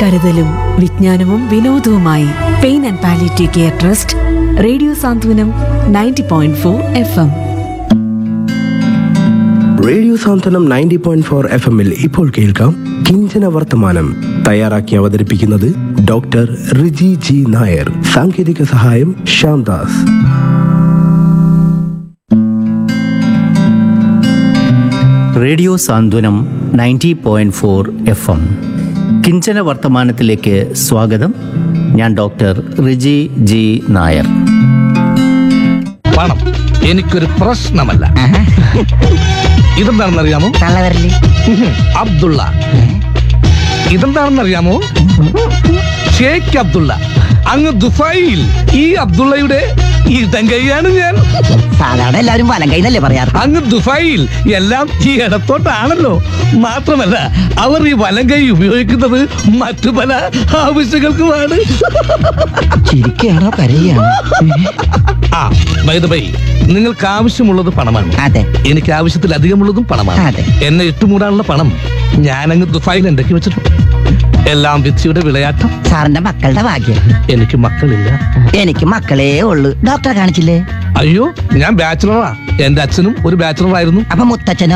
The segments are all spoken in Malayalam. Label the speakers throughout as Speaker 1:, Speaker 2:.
Speaker 1: കരുതലും വിജ്ഞാനവും വിനോദവുമായി pain and palliative care trust radio Santhwanam ninety point four F M
Speaker 2: radio Santhwanam ninety point four F എമ്മിൽ ഇപ്പോൾ കേൾക്കാം കിഞ്ചന വർത്തമാനം തയ്യാറാക്കി അവതരിപ്പിക്കുന്നത് ഡോക്ടർ റിജി ജി നായർ സാങ്കേതിക സഹായം Shyamdas
Speaker 3: radio Santhwanam ninety point four F M കിഞ്ചന വർത്തമാനത്തിലേക്ക് സ്വാഗതം ഞാൻ ഡോക്ടർ റിജി ജി നായർ
Speaker 4: പണം എനിക്കൊരു പ്രശ്നമല്ല ഇതെന്താണെന്നറിയാമോ
Speaker 5: തള്ളവരല്
Speaker 4: അബ്ദുള്ള ഇതെന്താണെന്നറിയാമോ ഷേഖ് അബ്ദുള്ള അങ്ങ് ദുബായിൽ ഈ അബ്ദുള്ളയുടെ ഇടം കൈയാണ് ഞാൻ
Speaker 5: സാധാരണ എല്ലാവരും വലം കൈന്നല്ലേ പറയാറ്
Speaker 4: അങ്ങ് ദുബായിൽ എല്ലാം ഈ ഇടത്തോട്ടാണല്ലോ മാത്രമല്ല അവർ ഈ വലം കൈ ഉപയോഗിക്കുന്നത് മറ്റു പല ആവശ്യങ്ങൾക്കുമാണ്
Speaker 5: ചിരിക്കുകയാണോ കരയുകയാണോ
Speaker 4: ആ ബൈ ബൈ നിങ്ങൾക്ക് ആവശ്യമുള്ളത് പണമാണ്
Speaker 5: അതെ
Speaker 4: എനിക്ക് ആവശ്യത്തിലധികമുള്ളതും പണമാണ്
Speaker 5: അതെ.
Speaker 4: എന്നെ ഇട്ടുമൂടാനുള്ള പണം ഞാനങ്ങ് ദുബായിൽ ഉണ്ടാക്കി വെച്ചിട്ടുണ്ട് എല്ലാം വിധിയുടെ വിളയാട്ടം
Speaker 5: സാറിന്റെ മക്കളുടെ ഭാഗ്യം
Speaker 4: എനിക്ക് മക്കളില്ല
Speaker 5: എനിക്ക് മക്കളേ ഉള്ളു ഡോക്ടറെ കാണിച്ചില്ലേ
Speaker 4: അയ്യോ ഞാൻ ബാച്ചിലറാ എന്റെ അച്ഛനും ഒരു ബാച്ചിലർ ആയിരുന്നു
Speaker 5: അപ്പൊ മുത്തച്ഛനോ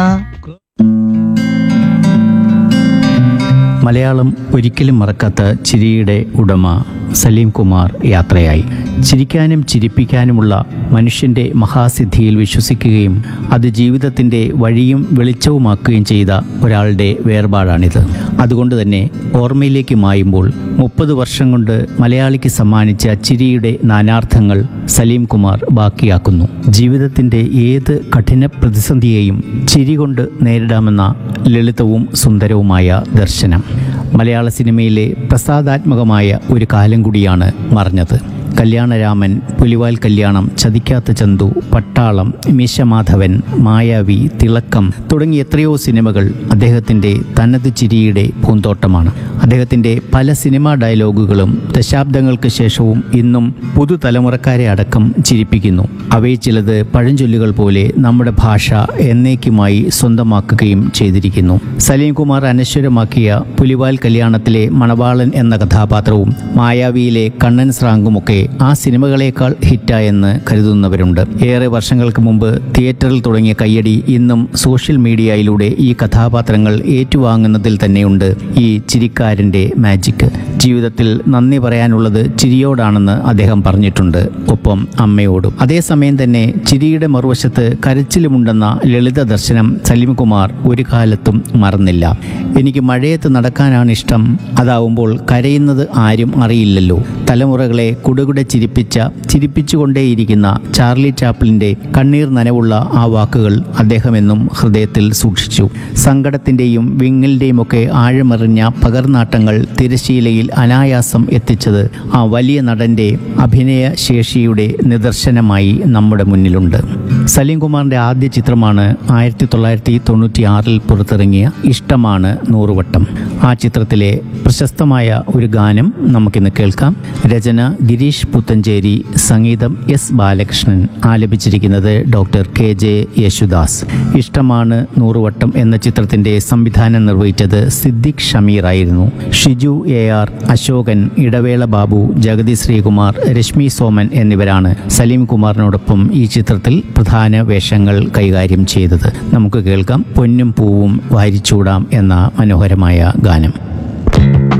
Speaker 3: മലയാളം ഒരിക്കലും മറക്കാത്ത ചിരിയുടെ ഉടമ സലീം കുമാർ യാത്രയായി ചിരിക്കാനും ചിരിപ്പിക്കാനുമുള്ള മനുഷ്യൻ്റെ മഹാസിദ്ധിയിൽ വിശ്വസിക്കുകയും അത് ജീവിതത്തിൻ്റെ വഴിയും വെളിച്ചവുമാക്കുകയും ചെയ്ത ഒരാളുടെ വേർപാടാണിത് അതുകൊണ്ട് തന്നെ ഓർമ്മയിലേക്ക് മായുമ്പോൾ മുപ്പത് വർഷം കൊണ്ട് മലയാളിക്ക് സമ്മാനിച്ച ചിരിയുടെ നാനാർത്ഥങ്ങൾ സലീം കുമാർ ബാക്കിയാക്കുന്നു ജീവിതത്തിൻ്റെ ഏത് കഠിന പ്രതിസന്ധിയെയും ചിരി കൊണ്ട് നേരിടാമെന്ന ലളിതവും സുന്ദരവുമായ ദർശനം മലയാള സിനിമയിലെ പ്രസാദാത്മകമായ ഒരു കാലം കൂടിയാണ് മറഞ്ഞത് കല്യാണരാമൻ പുലിവാൽ കല്യാണം ചതിക്കാത്ത ചന്തു പട്ടാളം മീശമാധവൻ മായാവി തിളക്കം തുടങ്ങിയ എത്രയോ സിനിമകൾ അദ്ദേഹത്തിൻ്റെ തനത് ചിരിയുടെ പൂന്തോട്ടമാണ് അദ്ദേഹത്തിൻ്റെ പല സിനിമാ ഡയലോഗുകളും ദശാബ്ദങ്ങൾക്ക് ശേഷവും ഇന്നും പുതുതലമുറക്കാരെ അടക്കം ചിരിപ്പിക്കുന്നു അവയിൽ ചിലത് പഴഞ്ചൊല്ലുകൾ പോലെ നമ്മുടെ ഭാഷ എന്നേക്കുമായി സ്വന്തമാക്കുകയും ചെയ്തിരിക്കുന്നു സലീം കുമാർ അനശ്വരമാക്കിയ പുലിവാൽ കല്യാണത്തിലെ മണവാളൻ എന്ന കഥാപാത്രവും മായാവിയിലെ കണ്ണൻ സ്രാങ്കുമൊക്കെ ആ സിനിമകളേക്കാൾ ഹിറ്റായെന്ന് കരുതുന്നവരുണ്ട് ഏറെ വർഷങ്ങൾക്ക് മുമ്പ് തിയേറ്ററിൽ തുടങ്ങിയ കയ്യടി ഇന്നും സോഷ്യൽ മീഡിയയിലൂടെ ഈ കഥാപാത്രങ്ങൾ ഏറ്റുവാങ്ങുന്നതിൽ തന്നെയുണ്ട് ഈ ചിരിക്കാരൻ്റെ മാജിക് ജീവിതത്തിൽ നന്ദി പറയാനുള്ളത് ചിരിയോടാണെന്ന് അദ്ദേഹം പറഞ്ഞിട്ടുണ്ട് ഒപ്പം അമ്മയോടും അതേസമയം തന്നെ ചിരിയുടെ മറുവശത്ത് കരച്ചിലുമുണ്ടെന്ന ലളിത ദർശനം സലീംകുമാർ ഒരു കാലത്തും മറന്നില്ല എനിക്ക് മഴയത്ത് നടക്കാനാണ് ഇഷ്ടം അതാവുമ്പോൾ കരയുന്നത് ആരും അറിയില്ലല്ലോ തലമുറകളെ കുടുകുടെ ചിരിപ്പിച്ച ചിരിപ്പിച്ചുകൊണ്ടേയിരിക്കുന്ന ചാർലി ചാപ്ലിൻ്റെ കണ്ണീർ നനവുള്ള ആ വാക്കുകൾ അദ്ദേഹം എന്നും ഹൃദയത്തിൽ സൂക്ഷിച്ചു സങ്കടത്തിൻ്റെയും വിങ്ങലിൻ്റെയും ഒക്കെ ആഴമെറിഞ്ഞ പകർനാട്ടങ്ങൾ തിരശീലയിൽ അനായാസം എത്തിച്ചത് ആ വലിയ നടൻ്റെ അഭിനയ ശേഷിയുടെ നിദർശനമായി നമ്മുടെ മുന്നിലുണ്ട് സലീം കുമാറിൻ്റെ ആദ്യ ചിത്രമാണ് ആയിരത്തി തൊള്ളായിരത്തി തൊണ്ണൂറ്റി ആറിൽ പുറത്തിറങ്ങിയ ഇഷ്ടമാണ് നൂറുവട്ടം ആ ചിത്രത്തിലെ പ്രശസ്തമായ ഒരു ഗാനം നമുക്കിന്ന് കേൾക്കാം രചന ഗിരീഷ് പുത്തഞ്ചേരി സംഗീതം എസ് ബാലകൃഷ്ണൻ ആലപിച്ചിരിക്കുന്നത് ഡോക്ടർ കെ ജെ യേശുദാസ് ഇഷ്ടമാണ് നൂറുവട്ടം എന്ന ചിത്രത്തിൻ്റെ സംവിധാനം നിർവഹിച്ചത് സിദ്ദിഖ് ഷമീർ ആയിരുന്നു ഷിജു എ ആർ അശോകൻ ഇടവേള ബാബു ജഗതി ശ്രീകുമാർ രശ്മി സോമൻ എന്നിവരാണ് സലീം കുമാറിനോടൊപ്പം ഈ ചിത്രത്തിൽ പ്രധാന വേഷങ്ങൾ കൈകാര്യം ചെയ്തത് നമുക്ക് കേൾക്കാം പൊന്നും പൂവും വാരിച്ചൂടാം എന്ന മനോഹരമായ ഗാനം